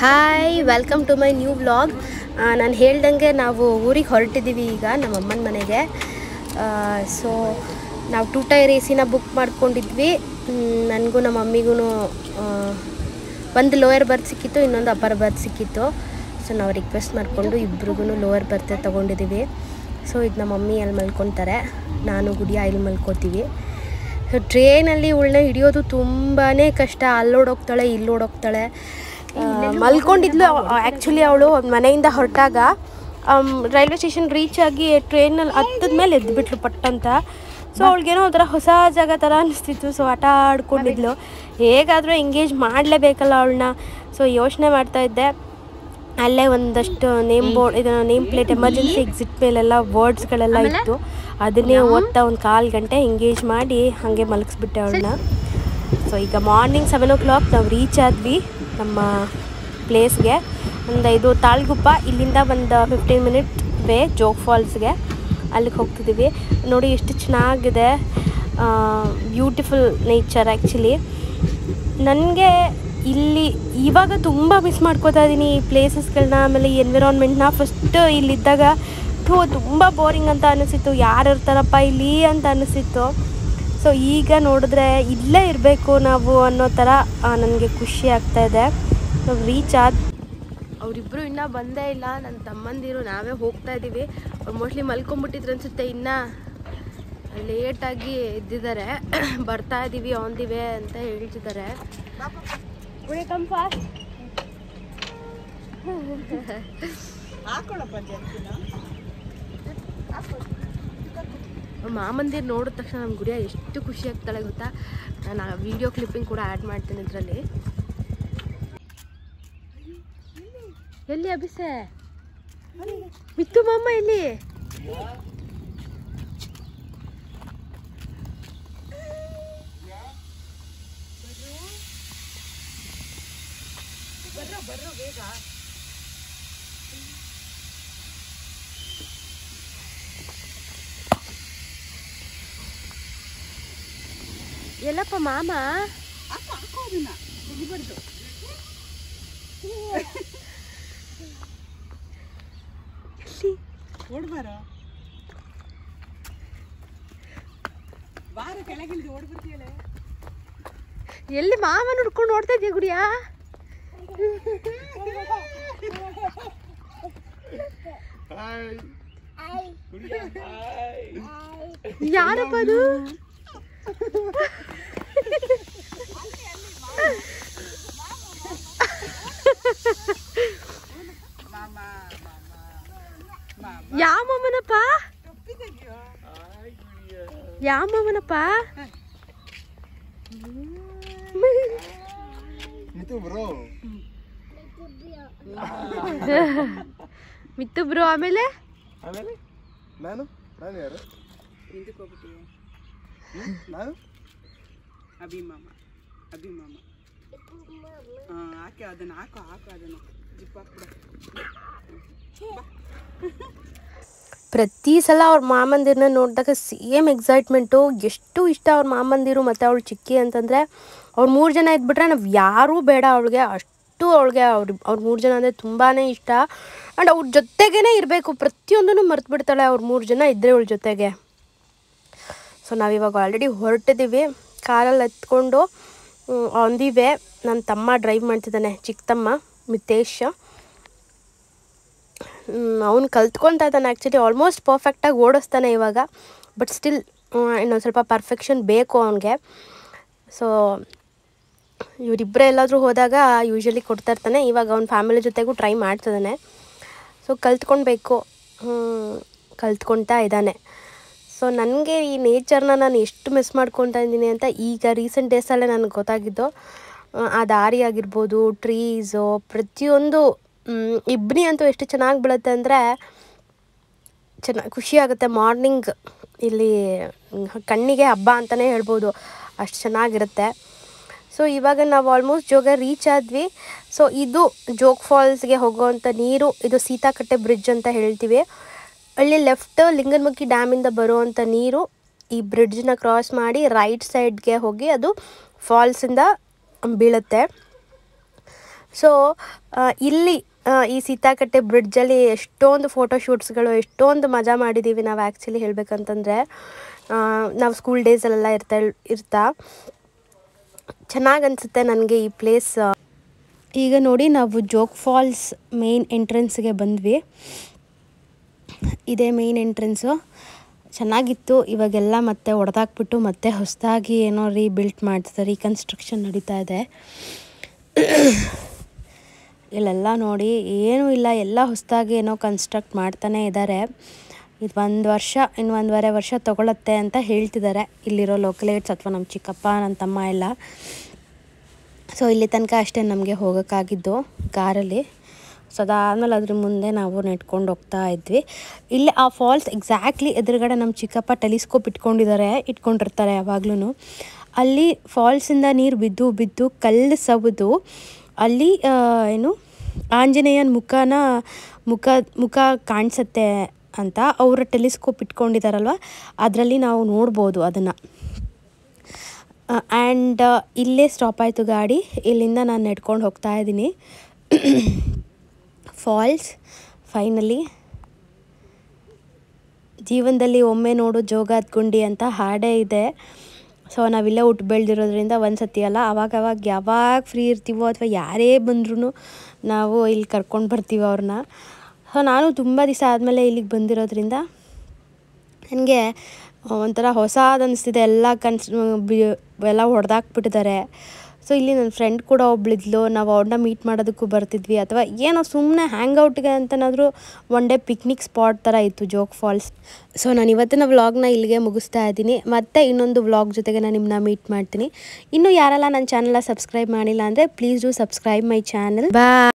Hi welcome to my new vlog ನಾನು ಹೇಳ್ದಂಗೆ ನಾವು ಊರಿಗೆ ಹೊರಟಿದ್ದೀವಿ ಈಗ ನಮ್ಮ ಅಮ್ಮನ ಮನೆಗೆ ಸೊ ನಾವು ಟೂ ಟೈರ್ ಎ ಸಿನ ಬುಕ್ ಮಾಡ್ಕೊಂಡಿದ್ವಿ ನನಗೂ ನಮ್ಮ ಮಮ್ಮಿಗೂ ಒಂದು ಲೋಯರ್ ಬರ್ತ್ ಸಿಕ್ಕಿತ್ತು ಇನ್ನೊಂದು ಅಪ್ಪರ್ ಬರ್ತ್ ಸಿಕ್ಕಿತ್ತು ಸೊ ನಾವು ರಿಕ್ವೆಸ್ಟ್ ಮಾಡಿಕೊಂಡು ಇಬ್ರಿಗೂ ಲೋಯರ್ ಬರ್ತೆ ತೊಗೊಂಡಿದ್ದೀವಿ ಸೊ ಈಗ ನಮ್ಮ ಮಮ್ಮಿ ಅಲ್ಲಿ ಮಲ್ಕೊತಾರೆ ನಾನು ಗುಡಿಯ ಇಲ್ಲಿ ಮಲ್ಕೋತೀವಿ ಸೊ ಟ್ರೇನಲ್ಲಿ ಉಳ್ಳ ಹಿಡಿಯೋದು ತುಂಬಾ ಕಷ್ಟ ಅಲ್ಲೋಡೋಗ್ತಾಳೆ ಇಲ್ಲೋಡೋಗ್ತಾಳೆ ಮಲ್ಕೊಂಡಿದ್ಲು ಆ್ಯಕ್ಚುಲಿ ಅವಳು ಮನೆಯಿಂದ ಹೊರಟಾಗ ರೈಲ್ವೆ ಸ್ಟೇಷನ್ ರೀಚ್ ಆಗಿ ಟ್ರೈನಲ್ಲಿ ಹತ್ತದ ಮೇಲೆ ಎದ್ದುಬಿಟ್ಲು ಪಟ್ಟಂತ ಸೊ ಅವಳಿಗೇನೋ ಒಂಥರ ಹೊಸ ಜಾಗ ಥರ ಅನಿಸ್ತಿತ್ತು ಸೊ ಆಟ ಆಡ್ಕೊಂಡಿದ್ಲು ಹೇಗಾದರೂ ಎಂಗೇಜ್ ಮಾಡಲೇಬೇಕಲ್ಲ ಅವಳನ್ನ ಸೊ ಯೋಚನೆ ಮಾಡ್ತಾ ಇದ್ದೆ ಅಲ್ಲೇ ಒಂದಷ್ಟು ನೇಮ್ ಬೋರ್ಡ್ ಇದು ನೇಮ್ ಪ್ಲೇಟ್ ಎಮರ್ಜೆನ್ಸಿ ಎಕ್ಸಿಟ್ ಮೇಲೆಲ್ಲ ವರ್ಡ್ಸ್ಗಳೆಲ್ಲ ಇತ್ತು ಅದನ್ನೇ ಓದ್ತಾ ಒಂದು ಕಾಲು ಗಂಟೆ ಎಂಗೇಜ್ ಮಾಡಿ ಹಾಗೆ ಮಲಗಿಸ್ಬಿಟ್ಟೆ ಅವಳನ್ನ ಸೊ ಈಗ ಮಾರ್ನಿಂಗ್ ಸೆವೆನ್ ಓ ಕ್ಲಾಕ್ ನಾವು ರೀಚ್ ಆದ್ವಿ ನಮ್ಮ ಪ್ಲೇಸ್ಗೆ ಒಂದು ಇದು ತಾಳ್ಗುಪ್ಪ ಇಲ್ಲಿಂದ ಒಂದು ಫಿಫ್ಟೀನ್ ಮಿನಿಟ್ ವೇ ಜೋಗ್ ಫಾಲ್ಸ್ಗೆ ಅಲ್ಲಿಗೆ ಹೋಗ್ತಿದ್ದೀವಿ ನೋಡಿ ಎಷ್ಟು ಚೆನ್ನಾಗಿದೆ ಬ್ಯೂಟಿಫುಲ್ ನೇಚರ್ ಆ್ಯಕ್ಚುಲಿ ನನಗೆ ಇಲ್ಲಿ ಇವಾಗ ತುಂಬ ಮಿಸ್ ಮಾಡ್ಕೋತಾ ಇದ್ದೀನಿ ಈ ಪ್ಲೇಸಸ್ಗಳನ್ನ ಆಮೇಲೆ ಈ ಎನ್ವಿರಾನ್ಮೆಂಟ್ನ ಫಸ್ಟ್ ಇಲ್ಲಿದ್ದಾಗ ಥೂ ತುಂಬ ಬೋರಿಂಗ್ ಅಂತ ಅನಿಸಿತ್ತು ಯಾರು ಇರ್ತಾರಪ್ಪ ಇಲ್ಲಿ ಅಂತ ಅನಿಸಿತ್ತು ಸೊ ಈಗ ನೋಡಿದ್ರೆ ಇಲ್ಲೇ ಇರಬೇಕು ನಾವು ಅನ್ನೋ ಥರ ನನಗೆ ಖುಷಿ ಆಗ್ತಾ ಇದೆ ನಾವು ರೀಚ್ ಆದ ಅವರಿಬ್ಬರು ಇನ್ನೂ ಬಂದೇ ಇಲ್ಲ ನನ್ನ ತಮ್ಮಂದಿರು ನಾವೇ ಹೋಗ್ತಾ ಇದ್ದೀವಿ ಅವ್ರು ಮೋಸ್ಟ್ಲಿ ಮಲ್ಕೊಂಬಿಟ್ಟಿದ್ರು ಅನ್ಸುತ್ತೆ ಇನ್ನೂ ಲೇಟಾಗಿ ಎದ್ದಿದ್ದಾರೆ ಬರ್ತಾ ಇದ್ದೀವಿ ಆನ್ ದಿ ವೇ ಅಂತ ಹೇಳ್ತಿದ್ದಾರೆ ಕಮ್ ಫಾಸ್ಟ್ ಮಾಮಂದಿರ್ ನೋಡಿದ ತಕ್ಷಣ ನಮ್ಮ ಗುಡಿಯ ಎಷ್ಟು ಖುಷಿ ಆಗ್ತಾಳೆ ಗೊತ್ತಾ ನಾನು ಆ ವಿಡಿಯೋ ಕ್ಲಿಪ್ಪಿಂಗ್ ಕೂಡ ಆ್ಯಡ್ ಮಾಡ್ತೀನಿ ಇದರಲ್ಲಿ ಎಲ್ಲಿ ಅಭಿಸೆ ಮಿತ್ತು ಮಾಮ ಎಲ್ಲಿ ಎಲ್ಲಪ್ಪ ಮಾಮ ಎಲ್ಲಿ ಓಡ್ಬಾರ ಬಾರ ಕೆಳಗಿಳಿದು ಓಡ್ಬಿಡ್ತೀಯಲ್ಲ ಎಲ್ಲಿ ಮಾಮ ನೋಡ್ಕೊಂಡು ನೋಡ್ತಾ ಇದೀಯ ಗುಡಿಯ ಯಾರಪ್ಪ ಅದು ಮಾಮ ಮಾಮ ಯಾವ ಮಾಮನಪ್ಪ ತಪ್ಪಿದೆಯೋ ಯಾವ ಮಾಮನಪ್ಪ Itu bro. ಮಿತ್ತು ಬ್ರೋ ಆಮೇಲೆ ಆಮೇಲೆ ನಾನು ನಾನು ಯಾರು ಹಿಂದಕ್ಕೆ ಹೋಗ್ಬಿಟ್ಟಿಯ ಹ್ಮ್? ನಾನು ಅಭಿ ಮಾಮ ಅಭಿ ಮಾಮ ಹಾಂ ಹಾಕಿ ಅದನ್ನು ಹಾಕು ಹಾಕು ಅದನ್ನು ಜಿಪ್ ಹಾಕ್ಬಿಡ ಪ್ರತಿ ಸಲ ಅವ್ರ ಮಾಮಂದಿರನ್ನ ನೋಡಿದಾಗ ಸೇಮ್ ಎಕ್ಸೈಟ್ಮೆಂಟು ಎಷ್ಟು ಇಷ್ಟ ಅವ್ರ ಮಾಮಂದಿರು ಮತ್ತು ಅವಳು ಚಿಕ್ಕಿ ಅಂತಂದರೆ ಅವ್ರು ಮೂರು ಜನ ಇದ್ಬಿಟ್ರೆ ನಾವು ಯಾರೂ ಬೇಡ ಅವಳಿಗೆ ಅಷ್ಟು ಅವಳಿಗೆ ಅವ್ರ ಅವ್ರ ಮೂರು ಜನ ಅಂದರೆ ತುಂಬಾ ಇಷ್ಟ ಆ್ಯಂಡ್ ಅವ್ರ ಜೊತೆಗೇ ಇರಬೇಕು ಪ್ರತಿಯೊಂದನ್ನು ಮರ್ತು ಬಿಡ್ತಾಳೆ ಅವ್ರ ಮೂರು ಜನ ಇದ್ದರೆ ಅವಳ ಜೊತೆಗೆ ಸೊ ನಾವಿವಾಗ ಆಲ್ರೆಡಿ ಹೊರಟಿದ್ದೀವಿ ಕಾರಲ್ಲಿ ಎತ್ಕೊಂಡು ಆನ್ ದಿ ವೇ ನನ್ನ ತಮ್ಮ ಡ್ರೈವ್ ಮಾಡ್ತಿದ್ದಾನೆ ಚಿಕ್ಕ ತಮ್ಮ ಮಿತೇಶ್ ಅವನು ಕಲ್ತ್ಕೊತಾ ಇದ್ದಾನೆ ಆ್ಯಕ್ಚುಲಿ ಆಲ್ಮೋಸ್ಟ್ ಪರ್ಫೆಕ್ಟಾಗಿ ಓಡಿಸ್ತಾನೆ ಇವಾಗ ಬಟ್ ಸ್ಟಿಲ್ ಇನ್ನೊಂದು ಸ್ವಲ್ಪ ಪರ್ಫೆಕ್ಷನ್ ಬೇಕು ಅವನಿಗೆ ಸೊ ಇವರಿಬ್ಬರೇ ಎಲ್ಲಾದರೂ ಹೋದಾಗ ಯೂಶ್ವಲಿ ಕೊಡ್ತಾ ಇರ್ತಾನೆ ಇವಾಗ ಅವ್ನ ಫ್ಯಾಮಿಲಿ ಜೊತೆಗೂ ಟ್ರೈ ಮಾಡ್ತಿದ್ದಾನೆ ಸೊ ಕಲ್ತ್ಕೊಳ್ಬೇಕು ಕಲ್ತ್ಕೊಳ್ತಾ ಇದ್ದಾನೆ ಸೊ ನನಗೆ ಈ ನೇಚರ್ನ ನಾನು ಎಷ್ಟು ಮಿಸ್ ಮಾಡ್ಕೊತಾ ಇದ್ದೀನಿ ಅಂತ ಈಗ ರೀಸೆಂಟ್ ಡೇಸಲ್ಲೇ ನನಗೆ ಗೊತ್ತಾಗಿದ್ದು ಆ, ಆ ದಾರಿ ಆಗಿರ್ಬೋದು ಟ್ರೀಸು ಪ್ರತಿಯೊಂದು ಮ್, ಇಬ್ಬನಿ ಅಂತೂ ಎಷ್ಟು ಚೆನ್ನಾಗಿ ಬೀಳುತ್ತೆ ಅಂದರೆ ಚೆನ್ನಾಗಿ ಖುಷಿ ಆಗುತ್ತೆ ಮಾರ್ನಿಂಗ್ ಇಲ್ಲಿ ಕಣ್ಣಿಗೆ ಹಬ್ಬ ಅಂತಲೇ ಹೇಳ್ಬೋದು ಅಷ್ಟು ಚೆನ್ನಾಗಿರುತ್ತೆ ಸೊ ಇವಾಗ ನಾವು ಆಲ್ಮೋಸ್ಟ್ ಜೋಗ ರೀಚ್ ಆದ್ವಿ ಸೊ ಇದು ಜೋಗ್ ಫಾಲ್ಸ್ಗೆ ಹೋಗೋವಂಥ ನೀರು ಇದು ಸೀತಾಕಟ್ಟೆ ಬ್ರಿಡ್ಜ್ ಅಂತ ಹೇಳ್ತೀವಿ ಅಲ್ಲಿ ಲೆಫ್ಟ್ ಲಿಂಗನಮಕ್ಕಿ ಡ್ಯಾಮಿಂದ ಬರುವಂಥ ನೀರು ಈ ಬ್ರಿಡ್ಜ್ನ ಕ್ರಾಸ್ ಮಾಡಿ ರೈಟ್ ಸೈಡ್ಗೆ ಹೋಗಿ ಅದು ಫಾಲ್ಸಿಂದ ಬೀಳುತ್ತೆ ಸೊ ಇಲ್ಲಿ ಆ, ಈ ಸೀತಾಕಟ್ಟೆ ಬ್ರಿಡ್ಜಲ್ಲಿ ಎಷ್ಟೊಂದು ಫೋಟೋಶೂಟ್ಸ್ಗಳು ಎಷ್ಟೊಂದು ಮಜಾ ಮಾಡಿದ್ದೀವಿ ನಾವು ಆ್ಯಕ್ಚುಲಿ ಹೇಳಬೇಕಂತಂದರೆ ನಾವು ಸ್ಕೂಲ್ ಡೇಸಲ್ಲೆಲ್ಲ ಇರ್ತಾ ಇರ್ತಾ ಚೆನ್ನಾಗಿ ಅನಿಸುತ್ತೆ ನನಗೆ ಈ ಪ್ಲೇಸ್ ಈಗ ನೋಡಿ ನಾವು ಜೋಗ್ ಫಾಲ್ಸ್ ಮೇನ್ ಎಂಟ್ರೆನ್ಸ್ಗೆ ಬಂದ್ವಿ ಇದೇ ಮೇನ್ ಎಂಟ್ರೆನ್ಸು ಚೆನ್ನಾಗಿತ್ತು ಇವಾಗೆಲ್ಲ ಮತ್ತೆ ಹೊಡೆದಾಕ್ಬಿಟ್ಟು ಮತ್ತೆ ಹೊಸದಾಗಿ ಏನೋ ರೀಬಿಲ್ಟ್ ಮಾಡ್ತಿದ್ದಾರೆ ರೀಕನ್ಸ್ಟ್ರಕ್ಷನ್ ನಡೀತಾ ಇದೆ ಇಲ್ಲೆಲ್ಲ ನೋಡಿ ಏನೂ ಇಲ್ಲ ಎಲ್ಲ ಹೊಸದಾಗಿ ಏನೋ ಕನ್ಸ್ಟ್ರಕ್ಟ್ ಮಾಡ್ತಾನೆ ಇದ್ದಾರೆ ಇದು ಒಂದು ವರ್ಷ ಇನ್ನು ಒಂದೂವರೆ ವರ್ಷ ತೊಗೊಳತ್ತೆ ಅಂತ ಹೇಳ್ತಿದ್ದಾರೆ ಇಲ್ಲಿರೋ ಲೋಕಲೇಟ್ಸ್ ಅಥವಾ ನಮ್ಮ ಚಿಕ್ಕಪ್ಪ ನನ್ನ ತಮ್ಮ ಎಲ್ಲ ಸೊ ಇಲ್ಲಿ ತನಕ ಅಷ್ಟೇ ನಮಗೆ ಹೋಗೋಕ್ಕಾಗಿದ್ದು ಕಾರಲ್ಲಿ ಸೊ ಅದಾದಮೇಲೆ ಅದ್ರ ಮುಂದೆ ನಾವು ನೆಟ್ಕೊಂಡು ಹೋಗ್ತಾ ಇದ್ವಿ ಇಲ್ಲಿ ಆ ಫಾಲ್ಸ್ ಎಕ್ಸಾಕ್ಟ್ಲಿ ಎದುರುಗಡೆ ನಮ್ಮ ಚಿಕ್ಕಪ್ಪ ಟೆಲಿಸ್ಕೋಪ್ ಇಟ್ಕೊಂಡಿದ್ದಾರೆ ಇಟ್ಕೊಂಡಿರ್ತಾರೆ ಯಾವಾಗ್ಲೂ ಅಲ್ಲಿ ಫಾಲ್ಸಿಂದ ನೀರು ಬಿದ್ದು ಬಿದ್ದು ಕಲ್ಲು ಸವದು ಅಲ್ಲಿ ಆ, ಏನು ಆಂಜನೇಯನ ಮುಖನ ಮುಖ ಮುಖ ಕಾಣಿಸುತ್ತೆ ಅಂತ ಅವರ ಟೆಲಿಸ್ಕೋಪ್ ಇಟ್ಕೊಂಡಿದ್ದಾರಲ್ವ ಅದರಲ್ಲಿ ನಾವು ನೋಡ್ಬೋದು ಅದನ್ನು ಆ್ಯಂಡ್ ಇಲ್ಲೇ ಸ್ಟಾಪ್ ಆಯಿತು ಗಾಡಿ ಇಲ್ಲಿಂದ ನಾನು ನಡ್ಕೊಂಡು ಹೋಗ್ತಾ ಇದ್ದೀನಿ ಫಾಲ್ಸ್ ಫೈನಲಿ ಜೀವನದಲ್ಲಿ ಒಮ್ಮೆ ನೋಡು ಜೋಗಾದ ಗುಂಡಿ ಅಂತ ಹಾಡೇ ಇದೆ ಸೊ ನಾವಿಲ್ಲೇ ಹುಟ್ಟು ಬೆಳೆದಿರೋದ್ರಿಂದ ಒಂದು ಸತಿ ಅಲ್ಲ ಅವಾಗ ಅವಾಗ ಯಾವಾಗ ಫ್ರೀ ಇರ್ತೀವೋ ಅಥವಾ ಯಾರೇ ಬಂದ್ರೂ ನಾವು ಇಲ್ಲಿ ಕರ್ಕೊಂಡು ಬರ್ತೀವಿ ಅವ್ರನ್ನ ಸೊ ನಾನು ತುಂಬ ದಿವಸ ಆದಮೇಲೆ ಇಲ್ಲಿಗೆ ಬಂದಿರೋದ್ರಿಂದ ನನಗೆ ಒಂಥರ ಹೊಸದು ಅನಿಸ್ತಿದೆ ಎಲ್ಲ ಕನ್ಸ್ ಬಿ ಎಲ್ಲ ಹೊಡೆದಾಕ್ಬಿಟ್ಟಿದ್ದಾರೆ ಸೊ ಇಲ್ಲಿ ನನ್ನ ಫ್ರೆಂಡ್ ಕೂಡ ಒಬ್ಳಿದ್ಲು ನಾವು ಅವ್ರನ್ನ ಮೀಟ್ ಮಾಡೋದಕ್ಕೂ ಬರ್ತಿದ್ವಿ ಅಥವಾ ಏನೋ ಸುಮ್ಮನೆ ಹ್ಯಾಂಗ್ಔಟ್ಗೆ ಅಂತನಾದರೂ ಒನ್ ಡೇ ಪಿಕ್ನಿಕ್ ಸ್ಪಾಟ್ ಥರ ಇತ್ತು ಜೋಗ್ ಫಾಲ್ಸ್ ಸೊ ನಾನು ಇವತ್ತಿನ ವ್ಲಾಗ್ನ ಇಲ್ಲಿಗೆ ಮುಗಿಸ್ತಾ ಇದ್ದೀನಿ ಮತ್ತೆ ಇನ್ನೊಂದು ವ್ಲಾಗ್ ಜೊತೆಗೆ ನಾನು ನಿಮ್ಮನ್ನ ಮೀಟ್ ಮಾಡ್ತೀನಿ ಇನ್ನು ಯಾರೆಲ್ಲ ನನ್ನ ಚಾನಲ್ನ ಸಬ್ಸ್ಕ್ರೈಬ್ ಮಾಡಿಲ್ಲ ಅಂದರೆ please do subscribe my channel ಬಾ